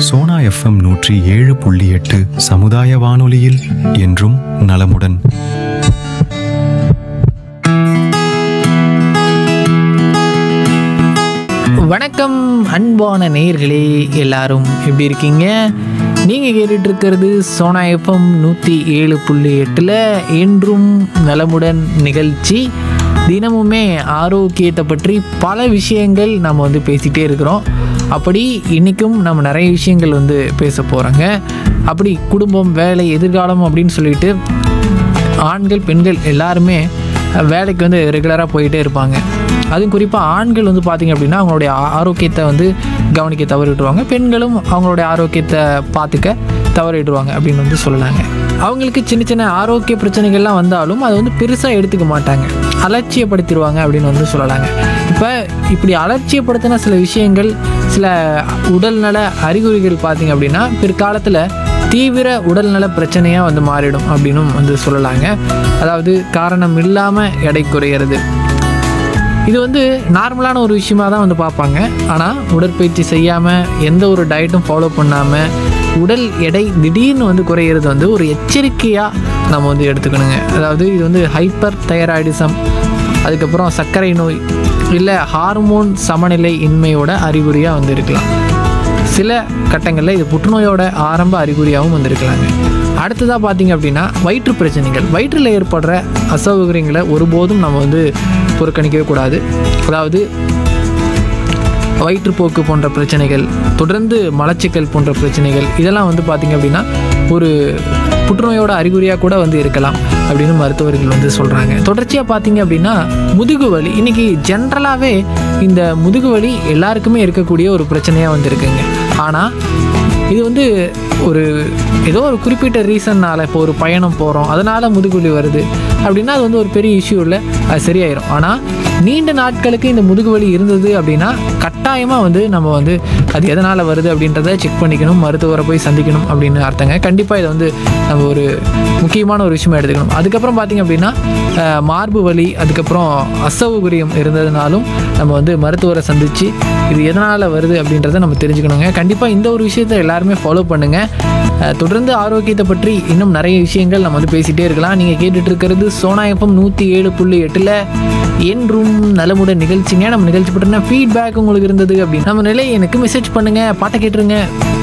Sona FM நூற்றி ஏழு புள்ளி எட்டு சமுதாய வானொலியில் என்றும் நலமுடன் வணக்கம் அன்பான நேயர்களே எல்லாரும் எப்படி இருக்கீங்க நீங்கள் கேட்டுட்டு இருக்கிறது சோனா எஃப்எம் நூற்றி ஏழு புள்ளி எட்டில் என்றும் நலமுடன் நிகழ்ச்சி தினமுமே ஆரோக்கியத்தை பற்றி பல விஷயங்கள் நம்ம வந்து பேசிகிட்டே இருக்கிறோம் அப்படி இன்றைக்கும் நம்ம நிறைய விஷயங்கள் வந்து பேச போகிறோங்க அப்படி குடும்பம் வேலை எதிர்காலம் அப்படின்னு சொல்லிட்டு ஆண்கள் பெண்கள் எல்லாருமே வேலைக்கு வந்து ரெகுலராக போயிட்டே இருப்பாங்க அதுவும் குறிப்பாக ஆண்கள் வந்து பார்த்திங்க அப்படின்னா அவங்களுடைய ஆ- ஆரோக்கியத்தை வந்து கவனிக்க தவறிட்டுருவாங்க பெண்களும் அவங்களுடைய ஆரோக்கியத்தை பார்த்துக்க தவறிடுவாங்க அப்படின்னு வந்து சொல்லலாங்க அவங்களுக்கு சின்ன சின்ன ஆரோக்கிய பிரச்சனைகள்லாம் வந்தாலும் அதை வந்து பெருசாக எடுத்துக்க மாட்டாங்க அலட்சியப்படுத்திடுவாங்க அப்படின்னு வந்து சொல்லலாங்க இப்போ இப்படி அலட்சியப்படுத்தின சில விஷயங்கள் சில உடல்நல அறிகுறிகள் பார்த்திங்க அப்படின்னா பிற்காலத்தில் தீவிர உடல்நல பிரச்சனையாக வந்து மாறிடும் அப்படின்னும் வந்து சொல்லலாங்க அதாவது காரணம் இல்லாமல் எடை குறையிறது இது வந்து நார்மலான ஒரு விஷயமா தான் வந்து பார்ப்பாங்க ஆனால் உடற்பயிற்சி செய்யாமல் எந்த ஒரு டயட்டும் ஃபாலோ பண்ணாமல் உடல் எடை திடீர்னு வந்து குறையிறது வந்து ஒரு எச்சரிக்கையாக நம்ம வந்து எடுத்துக்கணுங்க அதாவது இது வந்து ஹைப்பர் தைராய்டிசம் அதுக்கப்புறம் சர்க்கரை நோய் இல்லை ஹார்மோன் சமநிலை இன்மையோட அறிகுறியாக வந்து இருக்கலாம் சில கட்டங்களில் இது புற்றுநோயோட ஆரம்ப அறிகுறியாகவும் வந்திருக்கலாங்க அடுத்ததாக பார்த்தீங்க அப்படின்னா வயிற்று பிரச்சனைகள் வயிற்றில் ஏற்படுற அசௌகரியங்களை ஒருபோதும் நம்ம வந்து புறக்கணிக்கவே கூடாது அதாவது வயிற்றுப்போக்கு போன்ற பிரச்சனைகள் தொடர்ந்து மலச்சிக்கல் போன்ற பிரச்சனைகள் இதெல்லாம் வந்து பார்த்திங்க அப்படின்னா ஒரு புற்றுநோயோட அறிகுறியாக கூட வந்து இருக்கலாம் அப்படின்னு மருத்துவர்கள் வந்து சொல்கிறாங்க தொடர்ச்சியாக பார்த்தீங்க அப்படின்னா முதுகு வலி இன்றைக்கி ஜென்ரலாகவே இந்த முதுகு வலி எல்லாருக்குமே இருக்கக்கூடிய ஒரு பிரச்சனையாக வந்து இருக்குங்க ஆனால் இது வந்து ஒரு ஏதோ ஒரு குறிப்பிட்ட ரீசன்னால் இப்போ ஒரு பயணம் போகிறோம் அதனால் முதுகுவலி வருது அப்படின்னா அது வந்து ஒரு பெரிய இஷ்யூ இல்லை அது சரியாயிரும் ஆனால் நீண்ட நாட்களுக்கு இந்த முதுகுவலி இருந்தது அப்படின்னா கட்டாயமாக வந்து நம்ம வந்து அது எதனால் வருது அப்படின்றத செக் பண்ணிக்கணும் மருத்துவரை போய் சந்திக்கணும் அப்படின்னு அர்த்தங்க கண்டிப்பாக இதை வந்து நம்ம ஒரு முக்கியமான ஒரு விஷயமா எடுத்துக்கணும் அதுக்கப்புறம் பார்த்திங்க அப்படின்னா அஹ், மார்பு வலி அதுக்கப்புறம் அசௌகரியம் இருந்ததுனாலும் நம்ம வந்து மருத்துவரை சந்தித்து இது எதனால் வருது அப்படின்றத நம்ம தெரிஞ்சுக்கணுங்க கண்டிப்பாக இந்த ஒரு விஷயத்தை எல்லாருமே ஃபாலோ பண்ணுங்கள் அஹ், தொடர்ந்து ஆரோக்கியத்தை பற்றி இன்னும் நிறைய விஷயங்கள் நம்ம வந்து பேசிகிட்டே இருக்கலாம் நீங்கள் கேட்டுட்டு இருக்கிறது சோனா எஃப்எம் நூற்றி ஏழு புள்ளி எட்டில் என்றும் நலமுடன் நிகழ்ச்சிங்க நம்ம நிகழ்ச்சி பற்றின ஃபீட்பேக் உங்களுக்கு இருந்தது அப்படின்னு நம்ம நிலை எனக்கு மெசேஜ் பண்ணுங்கள் பாட்டை கேட்டுருங்க